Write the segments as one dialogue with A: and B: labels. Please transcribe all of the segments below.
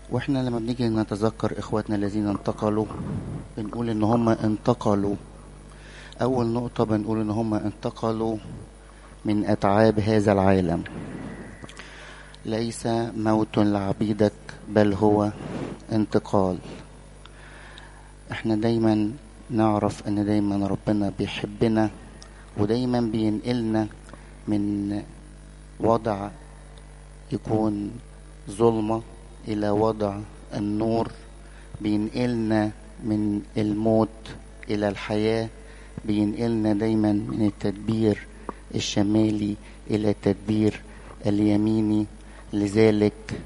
A: واحنا لما بنيجي نتذكر اخواتنا الذين انتقلوا بنقول ان هم انتقلوا اول نقطة بنقول ان هم انتقلوا من اتعاب هذا العالم ليس موت لعبيدك بل هو انتقال احنا دايما نعرف ان دايما ربنا بيحبنا ودايما بينقلنا من وضع يكون ظلمة إلى وضع النور بينقلنا من الموت إلى الحياة بينقلنا دايما من التدبير الشمالي إلى التدبير اليميني لذلك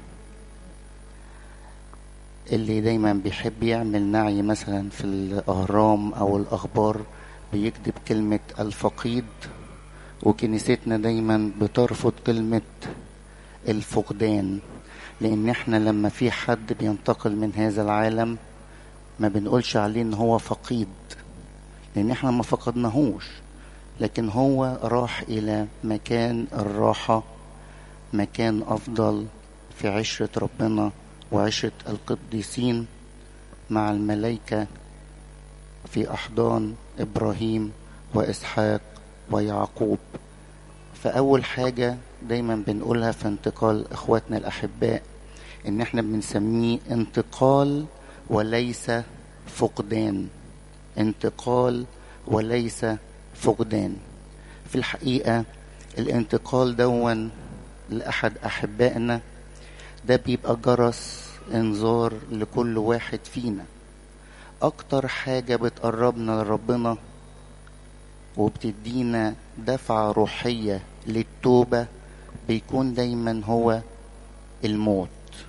A: اللي دايما بيحب يعمل نعي مثلا في الأهرام أو الأخبار بيكتب كلمة الفقيد وكنيستنا دايما بترفض كلمة الفقدان لأن احنا لما في حد بينتقل من هذا العالم ما بنقولش عليه ان هو فقيد لأن احنا ما فقدناهوش لكن هو راح إلى مكان الراحة مكان أفضل في عشرة ربنا وعشرة القديسين مع الملائكة في أحضان إبراهيم وإسحاق ويعقوب فأول حاجة دايما بنقولها في انتقال إخواتنا الأحباء إن إحنا بنسميه انتقال وليس فقدان انتقال وليس فقدان في الحقيقة الانتقال دون لأحد أحبائنا ده بيبقى جرس انذار لكل واحد فينا أكتر حاجة بتقربنا لربنا وبتدينا دفعة روحية للتوبة بيكون دايما هو الموت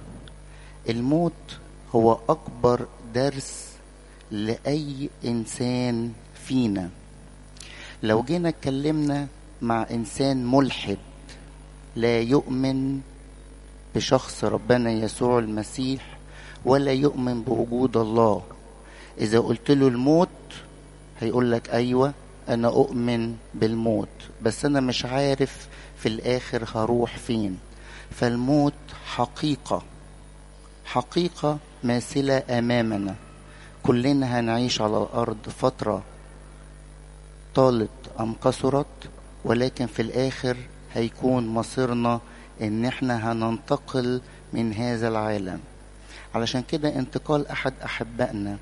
A: الموت هو أكبر درس لأي إنسان فينا لو جينا اتكلمنا مع إنسان ملحد لا يؤمن بشخص ربنا يسوع المسيح ولا يؤمن بوجود الله إذا قلت له الموت هيقول لك أيوة أنا أؤمن بالموت بس أنا مش عارف في الآخر هروح فين فالموت حقيقة حقيقة ماثلة أمامنا كلنا هنعيش على الأرض فترة طالت أم قصرت ولكن في الآخر هيكون مصيرنا إن إحنا هننتقل من هذا العالم علشان كده انتقال أحد أحبائنا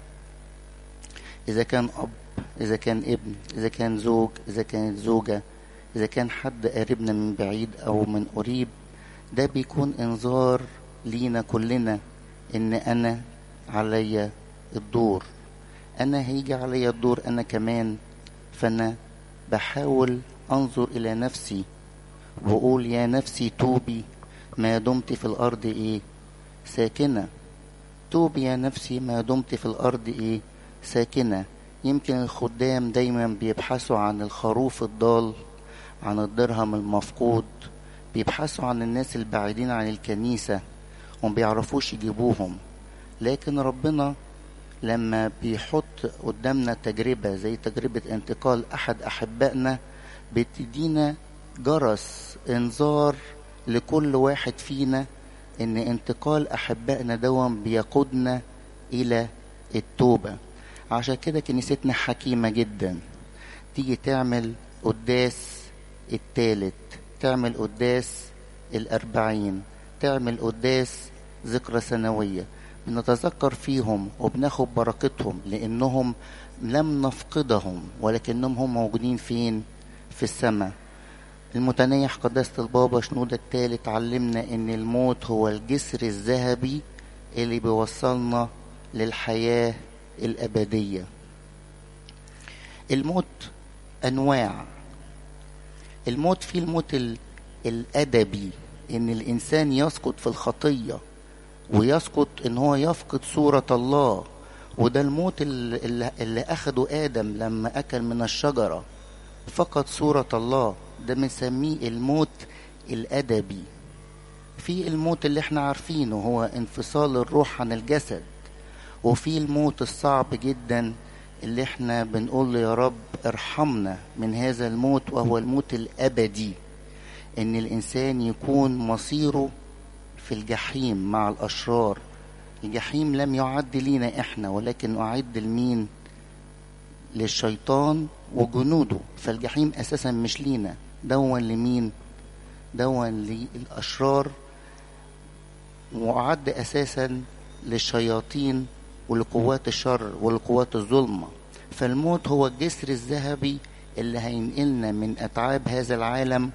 A: إذا كان أب إذا كان ابن إذا كان زوج إذا كانت زوجة إذا كان حد قريبنا من بعيد أو من قريب ده بيكون إنذار لينا كلنا إن أنا عليا الدور أنا هيجي عليا الدور أنا كمان فأنا بحاول أنظر إلى نفسي وأقول يا نفسي توبي ما دمت في الأرض إيه ساكنة توبي يا نفسي ما دمت في الأرض إيه ساكنة يمكن الخدام دايما بيبحثوا عن الخروف الضال عن الدرهم المفقود بيبحثوا عن الناس البعيدين عن الكنيسة وما بيعرفوش يجيبوهم لكن ربنا لما بيحط قدامنا تجربة زي تجربة انتقال أحد أحبائنا بتدينا جرس انذار لكل واحد فينا ان انتقال أحبائنا دون بيقودنا إلى التوبة عشان كده كنيستنا حكيمة جدا تيجي تعمل قداس التالت تعمل قداس الأربعين تعمل قداس ذكرى سنوية بنتذكر فيهم وبناخد بركتهم لأنهم لم نفقدهم ولكنهم هم موجودين فين في السماء المتنيح قداسة البابا شنودة الثالث علمنا ان الموت هو الجسر الذهبي اللي بيوصلنا للحياة الأبدية الموت أنواع الموت في الموت الأدبي إن الإنسان يسقط في الخطية ويسقط إن هو يفقد صورة الله وده الموت اللي, اللي أخده آدم لما أكل من الشجرة فقد صورة الله ده بنسميه الموت الأدبي في الموت اللي احنا عارفينه هو انفصال الروح عن الجسد وفي الموت الصعب جدا اللي احنا بنقول له يا رب ارحمنا من هذا الموت وهو الموت الابدي ان الانسان يكون مصيره في الجحيم مع الاشرار الجحيم لم يعد لينا احنا ولكن اعد لمين للشيطان وجنوده فالجحيم اساسا مش لينا دون لمين دون للاشرار وأعد أساسا للشياطين ولقوات الشر ولقوات الظلمة فالموت هو الجسر الذهبي اللي هينقلنا من أتعاب هذا العالم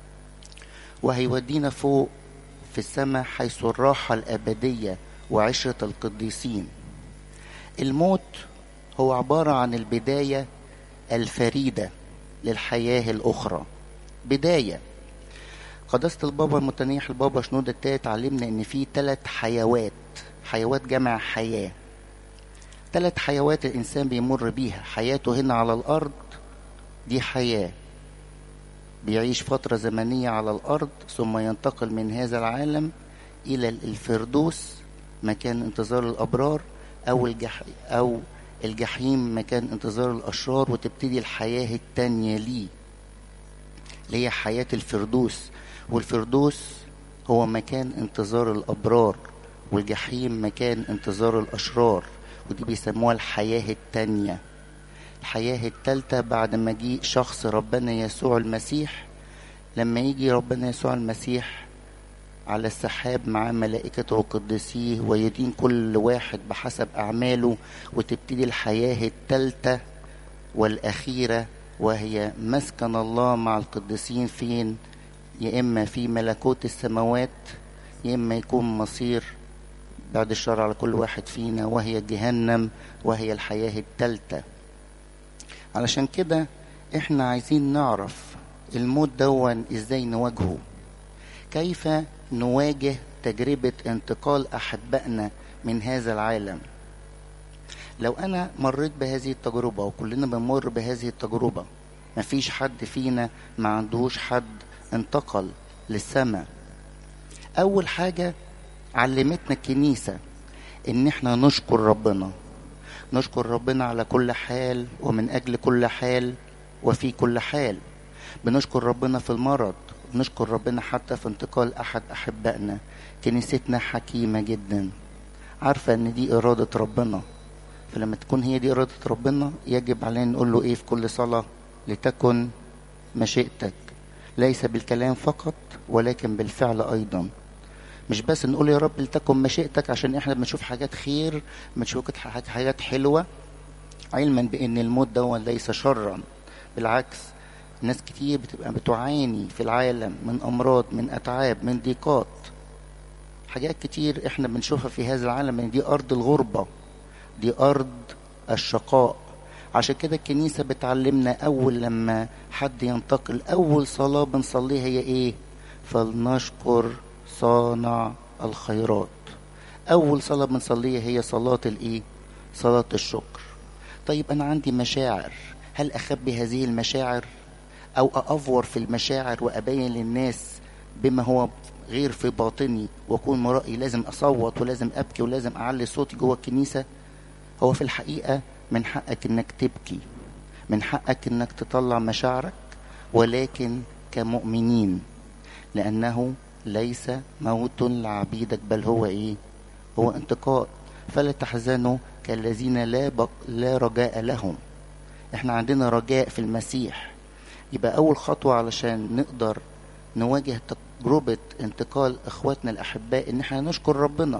A: وهيودينا فوق في السماء حيث الراحة الأبدية وعشرة القديسين الموت هو عبارة عن البداية الفريدة للحياة الأخرى بداية قداسة البابا المتنيح البابا شنودة التالت علمنا إن في ثلاث حيوات حيوات جمع حياة ثلاث حيوات الإنسان بيمر بيها حياته هنا على الأرض دي حياة بيعيش فترة زمنية على الأرض ثم ينتقل من هذا العالم إلى الفردوس مكان انتظار الأبرار أو الجح أو الجحيم مكان انتظار الأشرار وتبتدي الحياة التانية ليه اللي هي حياة الفردوس والفردوس هو مكان انتظار الأبرار والجحيم مكان انتظار الأشرار ودي بيسموها الحياة التانية الحياة التالتة بعد ما جه شخص ربنا يسوع المسيح لما يجي ربنا يسوع المسيح على السحاب مع ملائكته وقدسيه ويدين كل واحد بحسب أعماله وتبتدي الحياة التالتة والأخيرة وهي مسكن الله مع القديسين فين يا إما في ملكوت السماوات يا إما يكون مصير بعد الشر على كل واحد فينا وهي جهنم وهي الحياة التالتة علشان كده احنا عايزين نعرف الموت دون ازاي نواجهه كيف نواجه تجربة انتقال أحبائنا من هذا العالم لو أنا مريت بهذه التجربة وكلنا بنمر بهذه التجربة مفيش حد فينا ما عندهوش حد انتقل للسماء أول حاجة علمتنا الكنيسة إن احنا نشكر ربنا نشكر ربنا على كل حال ومن أجل كل حال وفي كل حال بنشكر ربنا في المرض بنشكر ربنا حتى في انتقال أحد أحبائنا كنيستنا حكيمة جدا عارفة إن دي إرادة ربنا فلما تكون هي دي إرادة ربنا يجب علينا نقول له إيه في كل صلاة لتكن مشيئتك ليس بالكلام فقط ولكن بالفعل أيضا مش بس نقول يا رب لتكن مشيئتك عشان احنا بنشوف حاجات خير بنشوف حاجات حلوة علما بأن الموت ده ليس شرا بالعكس ناس كتير بتبقى بتعاني في العالم من أمراض من أتعاب من ضيقات حاجات كتير احنا بنشوفها في هذا العالم ان دي أرض الغربة دي أرض الشقاء عشان كده الكنيسة بتعلمنا أول لما حد ينتقل أول صلاة بنصليها هي إيه؟ فلنشكر صانع الخيرات أول صلاة بنصليها هي صلاة الإيه؟ صلاة الشكر طيب أنا عندي مشاعر هل أخبي هذه المشاعر أو أأفور في المشاعر وأبين للناس بما هو غير في باطني وأكون مرائي لازم أصوت ولازم أبكي ولازم أعلي صوتي جوه الكنيسة هو في الحقيقة من حقك إنك تبكي من حقك إنك تطلع مشاعرك ولكن كمؤمنين لأنه ليس موت لعبيدك بل هو إيه هو انتقاء فلا تحزنوا كالذين لا, بق... لا رجاء لهم احنا عندنا رجاء في المسيح يبقى أول خطوة علشان نقدر نواجه تجربة انتقال إخواتنا الأحباء إن احنا نشكر ربنا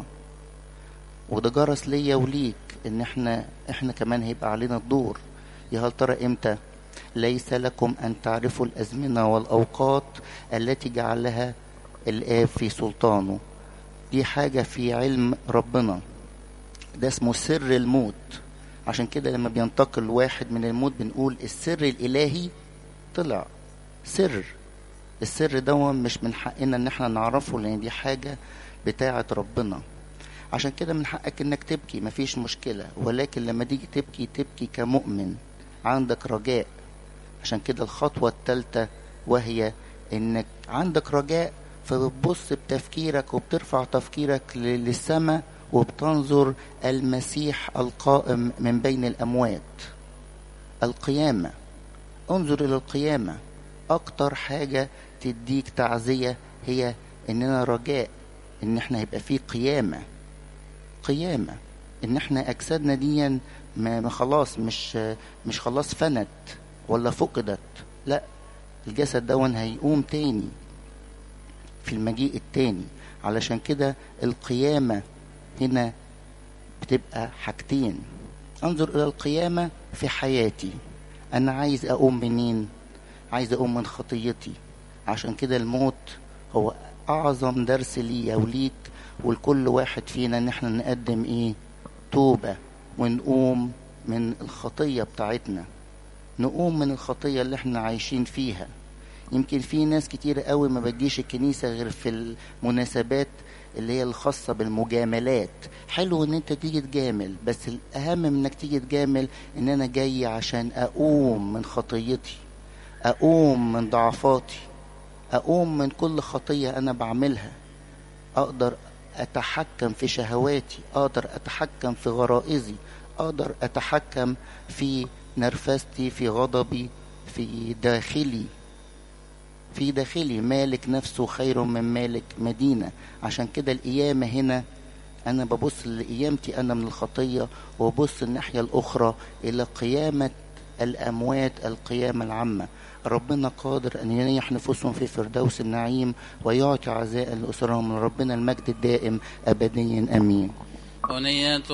A: وده جرس ليا وليك إن احنا احنا كمان هيبقى علينا الدور يا هل ترى إمتى ليس لكم أن تعرفوا الأزمنة والأوقات التي جعلها الآب في سلطانه دي حاجة في علم ربنا ده اسمه سر الموت عشان كده لما بينتقل واحد من الموت بنقول السر الإلهي طلع سر السر ده مش من حقنا ان احنا نعرفه لان دي حاجة بتاعة ربنا عشان كده من حقك انك تبكي مفيش مشكلة ولكن لما تيجي تبكي تبكي كمؤمن عندك رجاء عشان كده الخطوة الثالثة وهي انك عندك رجاء فبتبص بتفكيرك وبترفع تفكيرك للسماء وبتنظر المسيح القائم من بين الأموات القيامة انظر إلى القيامة أكتر حاجة تديك تعزية هي إننا رجاء إن إحنا هيبقى في قيامة القيامة ان احنا اجسادنا دي ما ما خلاص مش مش خلاص فنت ولا فقدت لا الجسد دون هيقوم تاني في المجيء التاني علشان كده القيامة هنا بتبقى حاجتين انظر الى القيامة في حياتي انا عايز اقوم منين عايز اقوم من خطيتي عشان كده الموت هو اعظم درس ليا وليك ولكل واحد فينا ان احنا نقدم ايه توبة ونقوم من الخطية بتاعتنا نقوم من الخطية اللي احنا عايشين فيها يمكن في ناس كتير قوي ما بتجيش الكنيسة غير في المناسبات اللي هي الخاصة بالمجاملات حلو ان انت تيجي تجامل بس الاهم من انك تيجي تجامل ان انا جاي عشان اقوم من خطيتي اقوم من ضعفاتي اقوم من كل خطية انا بعملها اقدر اتحكم في شهواتي اقدر اتحكم في غرائزي اقدر اتحكم في نرفستي في غضبي في داخلي في داخلي مالك نفسه خير من مالك مدينة عشان كده القيامة هنا أنا ببص لقيامتي أنا من الخطية وببص الناحية الأخرى إلى قيامة الأموات القيامة العامة ربنا قادر أن ينيح نفوسهم في فردوس النعيم ويعطي عزاء لأسرهم من ربنا المجد الدائم أبديا أمين
B: أغنية